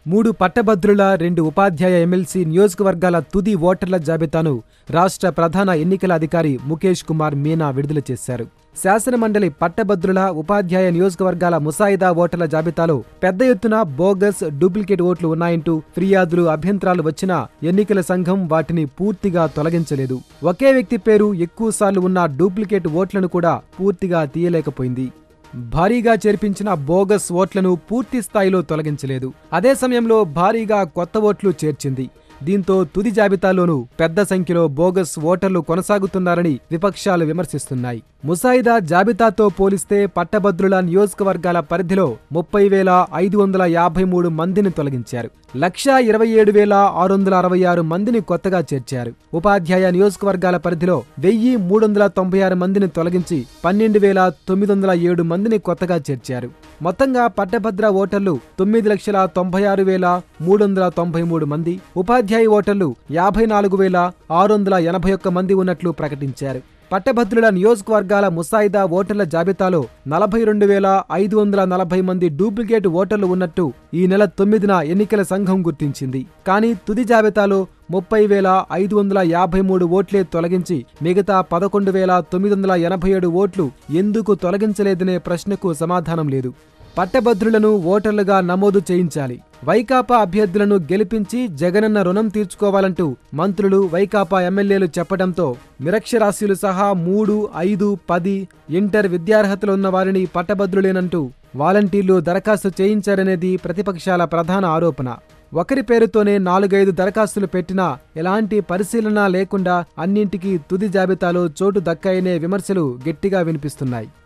మూడు పట్టభద్రుల రెండు ఉపాధ్యాయ ఎమ్మెల్సీ నియోజకవర్గాల తుది ఓటర్ల జాబితాను రాష్ట్ర ప్రధాన ఎన్నికల అధికారి ముఖేష్ కుమార్ మీనా విడుదల చేశారు శాసనమండలి పట్టభద్రుల ఉపాధ్యాయ నియోజకవర్గాల ముసాయిదా ఓటర్ల జాబితాలో పెద్ద ఎత్తున బోగస్ డూప్లికేట్ ఓట్లు ఉన్నాయంటూ ఫిర్యాదులు అభ్యంతరాలు వచ్చినా ఎన్నికల సంఘం వాటిని పూర్తిగా తొలగించలేదు ఒకే వ్యక్తి పేరు ఎక్కువసార్లు ఉన్న డూప్లికేట్ ఓట్లను కూడా పూర్తిగా తీయలేకపోయింది భారీగా చేర్పించిన బోగస్ ఓట్లను పూర్తి స్థాయిలో తొలగించలేదు అదే సమయంలో భారీగా కొత్త ఓట్లు చేర్చింది దీంతో తుది జాబితాలోనూ పెద్ద సంఖ్యలో బోగస్ ఓటర్లు కొనసాగుతున్నారని విపక్షాలు విమర్శిస్తున్నాయి ముసాయిదా జాబితాతో పోలిస్తే పట్టభద్రుల నియోజకవర్గాల పరిధిలో ముప్పై వేల ఐదు వందల యాభై మూడు మందిని తొలగించారు లక్షా ఇరవై ఏడు వేల ఆరు వందల అరవై ఆరు మందిని కొత్తగా చేర్చారు ఉపాధ్యాయ నియోజకవర్గాల పరిధిలో వెయ్యి మూడు వందల తొంభై ఆరు మందిని తొలగించి పన్నెండు వేల తొమ్మిది వందల ఏడు మందిని కొత్తగా చేర్చారు మొత్తంగా పట్టభద్ర ఓటర్లు తొమ్మిది లక్షల తొంభై ఆరు వేల మూడు వందల తొంభై మూడు మంది ఉపాధ్యాయ ఓటర్లు యాభై నాలుగు వేల ఆరు వందల ఎనభై ఒక్క మంది ఉన్నట్లు ప్రకటించారు పట్టభద్రుల నియోజకవర్గాల ముసాయిదా ఓటర్ల జాబితాలో నలభై రెండు వేల ఐదు వందల నలభై మంది డూప్లికేట్ ఓటర్లు ఉన్నట్టు ఈ నెల తొమ్మిదిన ఎన్నికల సంఘం గుర్తించింది కానీ తుది జాబితాలో ముప్పై వేల ఐదు వందల యాభై మూడు ఓట్లే తొలగించి మిగతా పదకొండు వేల తొమ్మిది వందల ఎనభై ఏడు ఓట్లు ఎందుకు తొలగించలేదనే ప్రశ్నకు సమాధానం లేదు పట్టభద్రులను ఓటర్లుగా నమోదు చేయించాలి వైకాపా అభ్యర్థులను గెలిపించి జగనన్న రుణం తీర్చుకోవాలంటూ మంత్రులు వైకాపా ఎమ్మెల్యేలు చెప్పడంతో నిరక్షరాస్యులు సహా మూడు ఐదు పది ఇంటర్ విద్యార్హతలు ఉన్న వారిని పట్టభద్రులేనంటూ వాలంటీర్లు దరఖాస్తు చేయించారనేది ప్రతిపక్షాల ప్రధాన ఆరోపణ ఒకరి పేరుతోనే నాలుగైదు దరఖాస్తులు పెట్టినా ఎలాంటి పరిశీలన లేకుండా అన్నింటికీ తుది జాబితాలో చోటు దక్కాయనే విమర్శలు గట్టిగా వినిపిస్తున్నాయి